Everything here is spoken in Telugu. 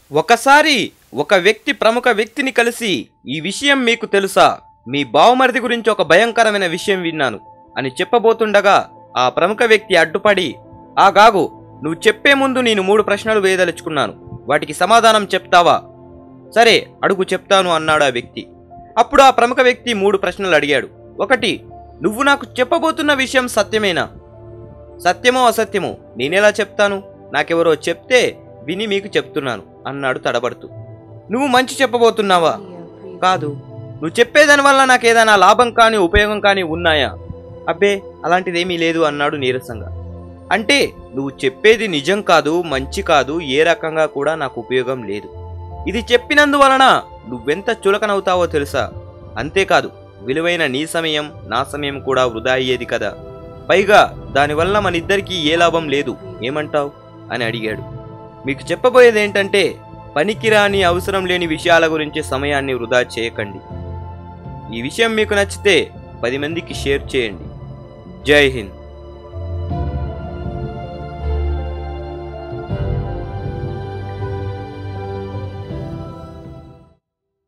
ఒకసారి ఒక వ్యక్తి ప్రముఖ వ్యక్తిని కలిసి ఈ విషయం మీకు తెలుసా మీ బావమరిది గురించి ఒక భయంకరమైన విషయం విన్నాను అని చెప్పబోతుండగా ఆ ప్రముఖ వ్యక్తి అడ్డుపడి ఆ గాగు నువ్వు చెప్పే ముందు నేను మూడు ప్రశ్నలు వేయదలుచుకున్నాను వాటికి సమాధానం చెప్తావా సరే అడుగు చెప్తాను అన్నాడు ఆ వ్యక్తి అప్పుడు ఆ ప్రముఖ వ్యక్తి మూడు ప్రశ్నలు అడిగాడు ఒకటి నువ్వు నాకు చెప్పబోతున్న విషయం సత్యమేనా సత్యమో అసత్యమో నేనెలా చెప్తాను నాకెవరో చెప్తే విని మీకు చెప్తున్నాను అన్నాడు తడబడుతూ నువ్వు మంచి చెప్పబోతున్నావా కాదు నువ్వు చెప్పేదాని వల్ల నాకేదైనా లాభం కానీ ఉపయోగం కానీ ఉన్నాయా అబ్బే అలాంటిదేమీ లేదు అన్నాడు నీరసంగా అంటే నువ్వు చెప్పేది నిజం కాదు మంచి కాదు ఏ రకంగా కూడా నాకు ఉపయోగం లేదు ఇది చెప్పినందువలన నువ్వెంత చులకనవుతావో తెలుసా అంతేకాదు విలువైన నీ సమయం నా సమయం కూడా వృధా అయ్యేది కదా పైగా దానివల్ల మన ఇద్దరికీ ఏ లాభం లేదు ఏమంటావ్ అని అడిగాడు మీకు చెప్పబోయేది ఏంటంటే పనికిరాని అవసరం లేని విషయాల గురించి సమయాన్ని వృధా చేయకండి ఈ విషయం మీకు నచ్చితే పది మందికి షేర్ చేయండి జై హింద్